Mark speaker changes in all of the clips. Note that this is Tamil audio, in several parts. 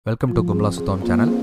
Speaker 1: வெல்கம் டு கும்லா சுத்தம் சேனல்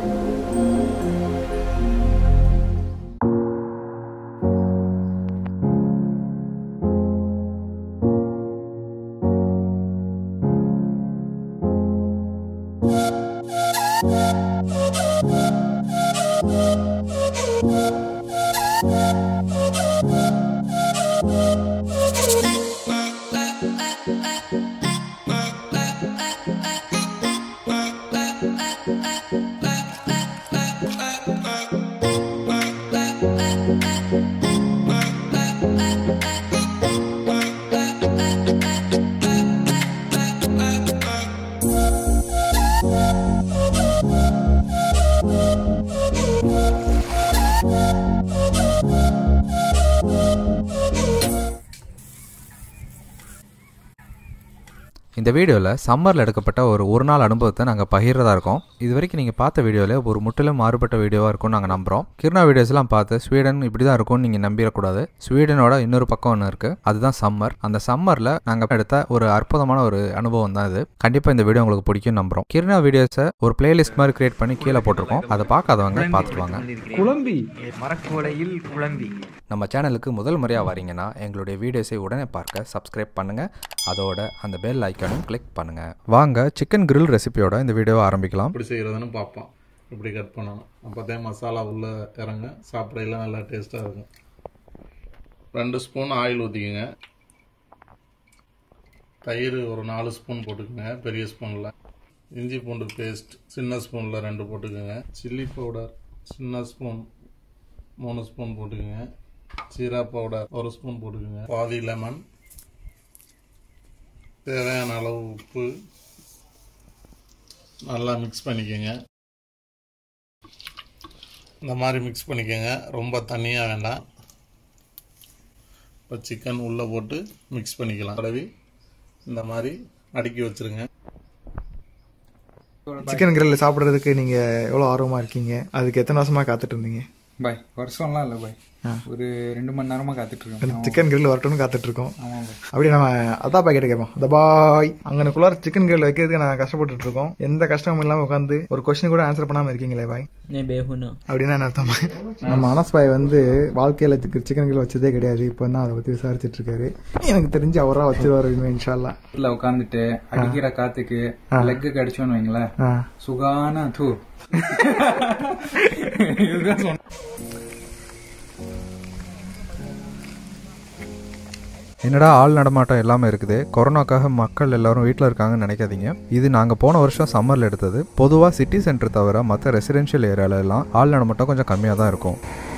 Speaker 1: இந்த வீடியோவில் சம்மரில் எடுக்கப்பட்ட ஒரு ஒரு நாள் அனுபவத்தை நாங்கள் பகிர்றதா இருக்கோம் இது வரைக்கும் நீங்கள் பார்த்த வீடியோவில் ஒரு முற்றிலும் மாறுபட்ட வீடியோவாக இருக்கும்னு நாங்கள் நம்புகிறோம் கிருணா வீடியோஸ்லாம் பார்த்து ஸ்வீடன் இப்படி தான் இருக்கும்னு நீங்கள் நம்பிடக்கூடாது ஸ்வீடனோட இன்னொரு பக்கம் ஒன்று இருக்குது அதுதான் சம்மர் அந்த சம்மரில் நாங்கள் எடுத்த ஒரு அற்புதமான ஒரு அனுபவம் தான் இது கண்டிப்பாக இந்த வீடியோ உங்களுக்கு பிடிக்கும் நம்புகிறோம் கிருணா வீடியோஸை ஒரு பிளேலிஸ்ட் மாதிரி கிரியேட் பண்ணி கீழே போட்டிருக்கோம் அதை பார்க்காதவங்க பார்த்துட்டு வாங்க
Speaker 2: குழம்பி மரக்கோலையில் குழம்பி
Speaker 1: நம்ம சேனலுக்கு முதல் முறையாக வரீங்கன்னா எங்களுடைய வீடியோஸை உடனே பார்க்க சப்ஸ்கிரைப் பண்ணுங்கள் அதோட அந்த பெல் ஐக்கானும் கிளிக் பண்ணுங்கள் வாங்க சிக்கன் grill ரெசிபியோட இந்த வீடியோவை ஆரம்பிக்கலாம்
Speaker 3: எப்படி செய்கிறதுன்னு பார்ப்போம் இப்படி கட் பண்ணணும் அப்போதே மசாலா உள்ளே இறங்க சாப்பிடையில நல்லா டேஸ்ட்டாக இருக்கும் ரெண்டு ஸ்பூன் ஆயில் ஊற்றிக்கோங்க தயிர் ஒரு நாலு ஸ்பூன் போட்டுக்கோங்க பெரிய ஸ்பூனில் இஞ்சி பூண்டு பேஸ்ட் சின்ன ஸ்பூனில் ரெண்டு போட்டுக்கோங்க சில்லி பவுடர் சின்ன ஸ்பூன் மூணு ஸ்பூன் போட்டுக்கோங்க ஜீரா பவுடர் ஒரு ஸ்பூன் போட்டுக்கோங்க பாதி லெமன் தேவையான அளவு உப்பு நல்லா மிக்ஸ் பண்ணிக்கோங்க இந்த மாதிரி மிக்ஸ் பண்ணிக்கோங்க ரொம்ப தண்ணியாக வேண்டாம் இப்போ சிக்கன் உள்ளே போட்டு மிக்ஸ் பண்ணிக்கலாம் தடவி இந்த மாதிரி அடுக்கி வச்சுருங்க
Speaker 2: சிக்கன் கிரில் சாப்பிட்றதுக்கு நீங்க எவ்வளவு ஆர்வமா இருக்கீங்க அதுக்கு எத்தனை வருஷமா காத்துட்டு இருந்தீங்க
Speaker 4: பாய் வருஷம்லாம் இல்லை பாய் ஒரு ரெண்டு மணி நேரமா காத்துட்டு இருக்கேன்
Speaker 2: சிக்கன் கிரில் வரட்டும்னு காத்துட்டு இருக்கோம்
Speaker 4: ஆமா பாய்
Speaker 2: அப்படி நம்ம அதா பாக்கெட் கேட்போம் அந்த பாய் அங்கனுக்குள்ளார சிக்கன் கிரில் வைக்கிறதுக்கு நான் கஷ்டப்பட்டுட்டு இருக்கோம் எந்த கஷ்டமும் இல்லாம உட்காந்து ஒரு கொஸ்டின் கூட ஆன்சர் பண்ணாம இருக்கீங்களே பாய் அப்படின்னா என்ன அர்த்தம் நம்ம அனஸ் பாய் வந்து வாழ்க்கையில சிக்கன் கிரில் வச்சதே கிடையாது இப்போ தான் அதை பத்தி விசாரிச்சிட்டு இருக்காரு எனக்கு தெரிஞ்சு அவரா வச்சிருவாரு இனிமே இன்ஷால்லா
Speaker 4: வீட்டுல உட்காந்துட்டு அடிக்கிற காத்துக்கு லெக்கு கடிச்சோன்னு வைங்களேன்
Speaker 2: ஆ.
Speaker 4: சுகான தூ இதுதான் சொன்னேன்.
Speaker 1: என்னடா ஆள் நடமாட்டம் எல்லாமே இருக்குது கொரோனாக்காக மக்கள் எல்லாரும் வீட்டில் இருக்காங்கன்னு நினைக்காதீங்க இது நாங்கள் போன வருஷம் சம்மரில் எடுத்தது பொதுவாக சிட்டி சென்டர் தவிர மற்ற ரெசிடென்ஷியல் ஏரியால எல்லாம் ஆள் நடமாட்டம் கொஞ்சம் கம்மியாக தான் இருக்கும்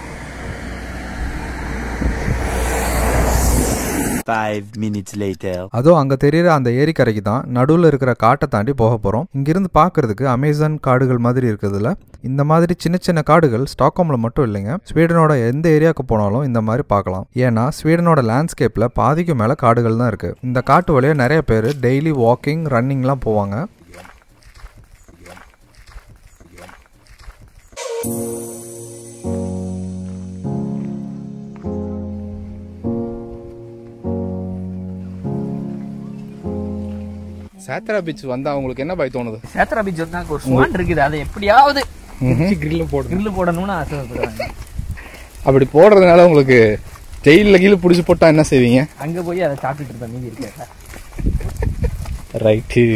Speaker 5: Five minutes later.
Speaker 1: அதுவும் அங்கே தெரியிற அந்த ஏரிக்கரைக்கு தான் நடுவில் இருக்கிற காட்டை தாண்டி போக போகிறோம் இங்கிருந்து பார்க்கறதுக்கு அமேசான் காடுகள் மாதிரி இருக்குதுல்ல இந்த மாதிரி சின்ன சின்ன காடுகள் ஸ்டாக்ஹோமில் மட்டும் இல்லைங்க ஸ்வீடனோட எந்த ஏரியாவுக்கு போனாலும் இந்த மாதிரி பார்க்கலாம் ஏன்னா ஸ்வீடனோட லேண்ட்ஸ்கேப்பில் பாதிக்கு மேலே காடுகள் தான் இருக்குது இந்த காட்டு வழியாக நிறைய பேர் டெய்லி வாக்கிங் ரன்னிங்லாம் போவாங்க
Speaker 6: சேத்ரா பீச் வந்தா உங்களுக்கு என்ன பாய் தோணுது
Speaker 7: சேத்ரா பீச் வந்து அங்க ஒரு ஸ்வான் இருக்குது அதை எப்படியாவது
Speaker 6: கிரில் போடு
Speaker 7: கிரில் போடணும்னு ஆசைப்படுறாங்க
Speaker 6: அப்படி போடுறதுனால உங்களுக்கு ஜெயிலில் கீழே பிடிச்சி போட்டா என்ன செய்வீங்க
Speaker 7: அங்க போய் அதை சாப்பிட்டுட்டு இருப்பேன் மீதி இருக்க
Speaker 6: ரைட்டு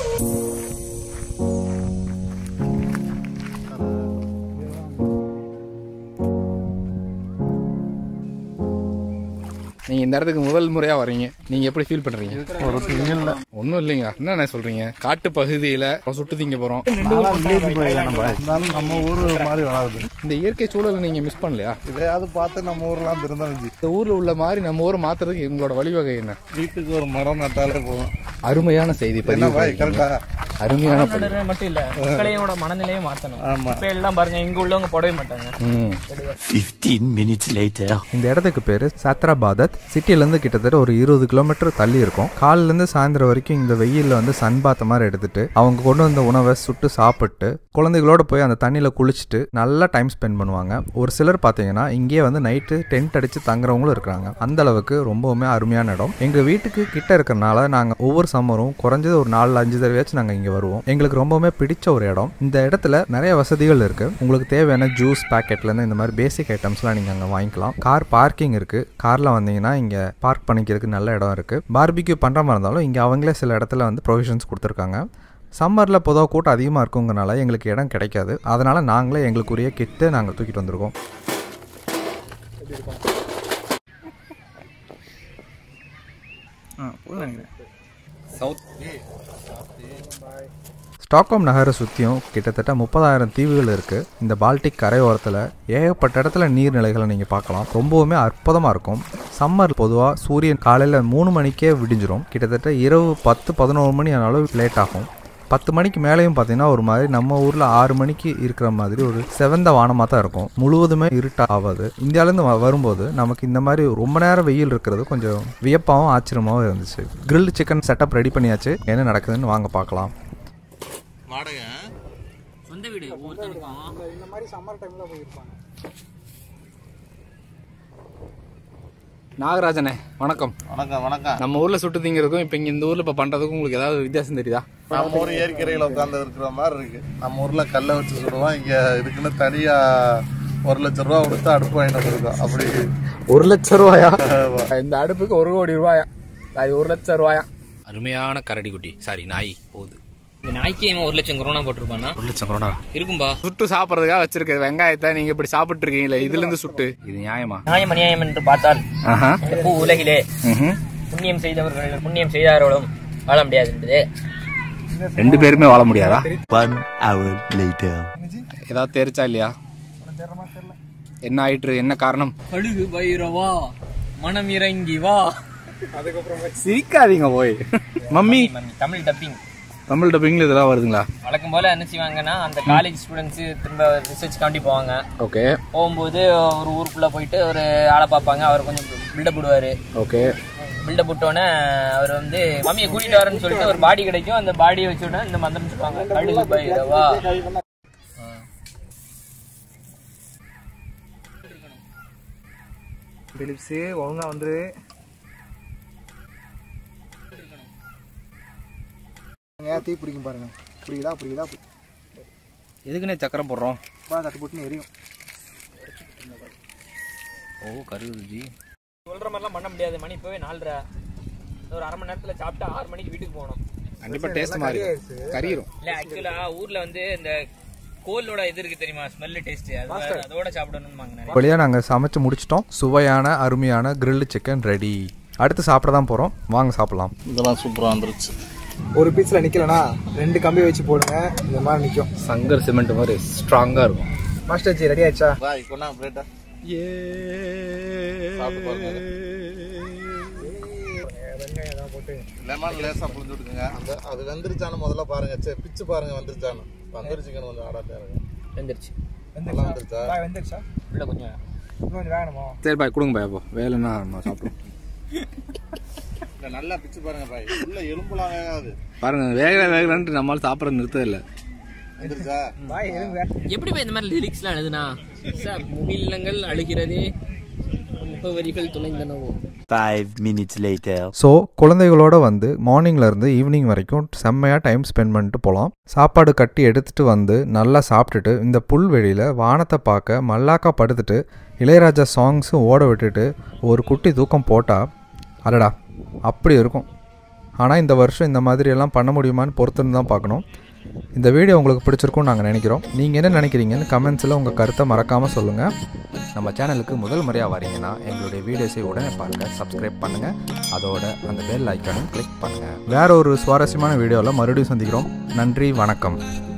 Speaker 6: நீங்க இந்த இடத்துக்கு முதல் முறையா வர்றீங்க நீங்க எப்படி ஃபீல் பண்றீங்க
Speaker 3: ஒரு திங்க இல்லை
Speaker 6: ஒன்றும் இல்லைங்க என்ன சொல்றீங்க காட்டு பகுதியில சுட்டு திங்க போறோம்
Speaker 3: இருந்தாலும் நம்ம ஊர் மாதிரி வராது
Speaker 6: இந்த இயற்கை சூழலை நீங்க மிஸ் பண்ணலையா
Speaker 3: இதையாவது பார்த்து நம்ம ஊர்லாம் திருந்தாச்சு
Speaker 6: இந்த ஊர்ல உள்ள மாதிரி நம்ம ஊரை மாத்துறதுக்கு உங்களோட வழிவகை என்ன
Speaker 3: வீட்டுக்கு ஒரு மரம் நட்டாலே போதும்
Speaker 6: அருமையான செய்தி
Speaker 3: என்ன
Speaker 6: பதிவு
Speaker 3: பாய்
Speaker 6: பண்ணிருக்கீங்க.
Speaker 3: கரெக்டா
Speaker 6: அருமையான பதிவு
Speaker 7: மனநிலை மட்டும் இல்ல மக்களையோட மனநிலையை மாத்தணும்
Speaker 3: ஆமா
Speaker 7: இப்ப எல்லாம் பாருங்க இங்க உள்ளவங்க போடவே மாட்டாங்க
Speaker 6: ம்
Speaker 5: Fifteen minutes later.
Speaker 1: இந்த இடத்துக்கு பேர் சாத்ராபாதத் சிட்டிலேருந்து கிட்டத்தட்ட ஒரு இருபது கிலோமீட்டர் தள்ளி இருக்கும் காலிலேருந்து சாயந்தரம் வரைக்கும் இந்த வெயிலில் வந்து சன் பாத்த மாதிரி எடுத்துட்டு அவங்க கொண்டு வந்த உணவை சுட்டு சாப்பிட்டு குழந்தைகளோட போய் அந்த தண்ணியில் குளிச்சுட்டு நல்லா டைம் ஸ்பெண்ட் பண்ணுவாங்க ஒரு சிலர் பார்த்தீங்கன்னா இங்கேயே வந்து நைட்டு டென்ட் அடித்து தங்குறவங்களும் இருக்கிறாங்க அந்த அளவுக்கு ரொம்பவுமே அருமையான இடம் எங்கள் வீட்டுக்கு கிட்ட இருக்கிறனால நாங்கள் ஒவ்வொரு சம்மரும் குறைஞ்சது ஒரு நாலு அஞ்சு தடவையாச்சும் நாங்கள் இங்கே இங்கே வருவோம் எங்களுக்கு ரொம்பவுமே பிடிச்ச ஒரு இடம் இந்த இடத்துல நிறைய வசதிகள் இருக்குது உங்களுக்கு தேவையான ஜூஸ் பேக்கெட்லேருந்து இந்த மாதிரி பேசிக் ஐட்டம்ஸ்லாம் நீங்கள் அங்கே வாங்கிக்கலாம் கார் பார்க்கிங் இருக்குது காரில் வந்தீங்கன்னா இங்கே பார்க் பண்ணிக்கிறதுக்கு நல்ல இடம் இருக்குது பார்பிக்யூ பண்ணுற மாதிரி இருந்தாலும் இங்கே அவங்களே சில இடத்துல வந்து ப்ரொவிஷன்ஸ் கொடுத்துருக்காங்க சம்மரில் பொதுவாக கூட்டம் அதிகமாக இருக்குங்கிறனால எங்களுக்கு இடம் கிடைக்காது அதனால் நாங்களே எங்களுக்குரிய கிட்டு நாங்கள் தூக்கிட்டு வந்திருக்கோம்
Speaker 2: ஆ போதும் நினைக்கிறேன்
Speaker 1: ஸ்டாக்ஹோம் நகரை சுற்றியும் கிட்டத்தட்ட முப்பதாயிரம் தீவுகள் இருக்குது இந்த பால்டிக் கரையோரத்தில் ஏகப்பட்ட இடத்துல நீர்நிலைகளை நீங்கள் பார்க்கலாம் ரொம்பவுமே அற்புதமாக இருக்கும் சம்மர் பொதுவாக சூரியன் காலையில் மூணு மணிக்கே விடிஞ்சிரும் கிட்டத்தட்ட இரவு பத்து பதினோரு மணி ஆனாலும் லேட் ஆகும் பத்து மணிக்கு மேலேயும் பார்த்தீங்கன்னா ஒரு மாதிரி நம்ம ஊரில் ஆறு மணிக்கு இருக்கிற மாதிரி ஒரு செவந்த வானமாக தான் இருக்கும் முழுவதுமே இருட்டா ஆகாது இந்தியாவிலேருந்து வ- வரும்போது நமக்கு இந்த மாதிரி ரொம்ப நேரம் வெயில் இருக்கிறது கொஞ்சம் வியப்பாகவும் ஆச்சரியமாகவும் இருந்துச்சு கிரில் சிக்கன் செட்டப் ரெடி பண்ணியாச்சு என்ன நடக்குதுன்னு வாங்க பார்க்கலாம்
Speaker 3: வாடகை
Speaker 7: சொந்த வீடு ஒவ்வொருத்தருக்கும்
Speaker 2: இந்த மாதிரி சம்மர் டைமில் போயிருப்பாங்க
Speaker 6: நாகராஜனே வணக்கம்
Speaker 3: வணக்கம் வணக்கம்
Speaker 6: நம்ம ஊர்ல சுட்டு திங்கிறதுக்கும் இப்ப இங்க இந்த ஊர்ல இப்ப பண்றதுக்கும் உங்களுக்கு ஏதாவது வித்தியாசம் தெரியுதா
Speaker 3: நம்ம ஊர் ஏரிக்கரையில் உட்காந்து இருக்கிற மாதிரி இருக்கு நம்ம ஊர்ல கல்லை வச்சு சுடுவோம் இங்க இதுக்குன்னு தனியா ஒரு லட்சம் ரூபா கொடுத்து அடுப்பு வாங்கிட்டு வந்திருக்கோம் அப்படி
Speaker 6: ஒரு லட்சம் ரூபாயா இந்த அடுப்புக்கு ஒரு கோடி ரூபாயா அது ஒரு லட்சம் ரூபாயா அருமையான கரடி குட்டி சாரி நாய் போகுது
Speaker 7: இந்த நாய்க்கு இவன் ஒரு லட்சம் கொரோனா போட்டிருப்பானா
Speaker 6: ஒரு லட்சம் கொரோனா
Speaker 7: இருக்கும்பா
Speaker 6: சுட்டு சாப்பிட்றதுக்காக வச்சிருக்க வெங்காயத்தை நீங்க இப்படி சாப்பிட்டு இருக்கீங்களே இதுல இருந்து சுட்டு இது நியாயமா
Speaker 7: நியாயம் அநியாயம் என்று பார்த்தால்
Speaker 6: ஆஹா
Speaker 7: இந்த பூ உலகிலே
Speaker 6: ம்ஹும்.
Speaker 7: புண்ணியம் செய்தவர்கள் புண்ணியம் செய்தார்களும் வாழ முடியாது என்பது
Speaker 6: ரெண்டு பேருமே வாழ முடியாதா
Speaker 5: One hour later.
Speaker 6: ஏதாவது தெரிச்சா இல்லையா என்ன ஆயிட்டு என்ன காரணம்
Speaker 7: கழுகு பைரவா மனம் இறங்கி வா
Speaker 6: சிரிக்காதீங்க போய் mummy
Speaker 7: mummy, Tamil dubbing
Speaker 6: Tamil டப்பிங்ல இதெல்லாம் வருதுங்களா
Speaker 7: வழக்கம் போல என்ன செய்வாங்கன்னா அந்த காலேஜ் ஸ்டூடெண்ட்ஸ் திரும்ப ரிசர்ச் காண்டி போவாங்க
Speaker 6: ஓகே
Speaker 7: போகும்போது ஒரு ஊருக்குள்ள போயிட்டு ஒரு ஆளை பார்ப்பாங்க அவர் கொஞ்சம் பில்டப் விடுவாரு
Speaker 6: ஓகே
Speaker 7: பில்டப் விட்டோன்னே அவர் வந்து மம்மியை கூட்டிட்டு வரேன்னு சொல்லிட்டு ஒரு பாடி கிடைக்கும் அந்த பாடியை வச்சு உடனே இந்த மந்திரம் சொல்லுவாங்க கழுகு பைரவா
Speaker 2: பிலிப்ஸு ஒழுங்கா வந்துரு ஏன் தீ பிடிக்கும் பாருங்க பிடிக்குதா பிடிக்குதா
Speaker 6: எதுக்குன்னே சக்கரம் போடுறோம்
Speaker 2: பா தட்டு போட்டுன்னு எரியும்
Speaker 6: ஓ கருது ஜி
Speaker 7: சொல்ற மாதிரிலாம் பண்ண முடியாது மணி இப்பவே நாலரை ஒரு அரை மணி நேரத்துல சாப்பிட்டா ஆறு மணிக்கு வீட்டுக்கு போகணும்
Speaker 6: கண்டிப்பா டேஸ்ட் மாதிரி கறியிரும்
Speaker 7: இல்ல ஆக்சுவலா ஊர்ல வந்து இந்த கோலோட இது இருக்கு தெரியுமா ஸ்மெல் டேஸ்ட் அது அதோட சாப்பிடணும்னு நிறைய
Speaker 1: வழியாக நாங்கள் சமைச்சு முடிச்சிட்டோம் சுவையான அருமையான கிரில்லு சிக்கன் ரெடி அடுத்து சாப்பிட தான் போகிறோம் வாங்க சாப்பிடலாம்
Speaker 3: இதெல்லாம் சூப்பரா வந்துருச்சு
Speaker 2: ஒரு பீஸ்ல நிக்கலனா ரெண்டு கம்பி வச்சு போடுங்க இந்த மாதிரி நிக்கும்
Speaker 6: சங்கர் சிமெண்ட் மாதிரி ஸ்ட்ராங்கா இருக்கும்
Speaker 2: மாஸ்டர் ஜி ரெடி ஆயிடுச்சா
Speaker 3: பாய் கொண்டா பிளேட்டா சாப்பிட்டு பாருங்க லெமன் லேசா புளிஞ்சு விட்டுக்குங்க அந்த அது வெந்துருச்சான்னு முதல்ல பாருங்க சே பிச்சு பாருங்க வந்துருச்சான்னு வந்துருச்சுங்கன்னு கொஞ்சம் ஆடாட்டே இருக்கு
Speaker 7: வந்துருச்சு
Speaker 3: நல்லா வந்துருச்சா
Speaker 2: பாய் வந்துருச்சா
Speaker 7: உள்ள கொஞ்சம்
Speaker 2: இன்னும் கொஞ்சம் வேகணுமா
Speaker 6: சரி பாய் கொடுங்க பாய் அப்போ வேலைன்னா நான் சாப்பிடுவோம்
Speaker 3: இல்ல நல்லா பிச்சு பாருங்க பாய் உள்ள எலும்புலாம் வேகாது
Speaker 6: பாருங்க வேகல வேகலன்ட்டு நம்மளால சாப்பிட்றது நிறுத்தம் இல்லை
Speaker 3: வந்துருச்சா
Speaker 2: பாய் எதுவும்
Speaker 7: எப்படி போய் இந்த மாதிரி லிரிக்ஸ்லாம் எழுதுனா சார் முகிலங்கள் அழுகிறதே முகவரிகள் துணைந்தனவோ
Speaker 5: Five minutes later.
Speaker 1: ஸோ குழந்தைகளோட வந்து மார்னிங்லேருந்து ஈவினிங் வரைக்கும் செம்மையாக டைம் ஸ்பெண்ட் பண்ணிட்டு போகலாம் சாப்பாடு கட்டி எடுத்துகிட்டு வந்து நல்லா சாப்பிட்டுட்டு இந்த புல்வெளியில் வானத்தை பார்க்க மல்லாக்கா படுத்துட்டு இளையராஜா சாங்ஸும் ஓட விட்டுட்டு ஒரு குட்டி தூக்கம் போட்டால் அடடா அப்படி இருக்கும் ஆனால் இந்த வருஷம் இந்த மாதிரி எல்லாம் பண்ண முடியுமான்னு பொறுத்துன்னு தான் பார்க்கணும் இந்த வீடியோ உங்களுக்கு பிடிச்சிருக்கும்னு நாங்கள் நினைக்கிறோம் நீங்கள் என்ன நினைக்கிறீங்கன்னு கமெண்ட்ஸில் உங்கள் கருத்தை மறக்காமல் சொல்லுங்கள் நம்ம சேனலுக்கு முதல் முறையாக வரீங்கன்னா எங்களுடைய வீடியோஸை உடனே பாருங்கள் சப்ஸ்கிரைப் பண்ணுங்கள் அதோட அந்த பெல் ஐக்கானும் கிளிக் பண்ணுங்கள் வேற ஒரு சுவாரஸ்யமான வீடியோவில் மறுபடியும் சந்திக்கிறோம் நன்றி வணக்கம்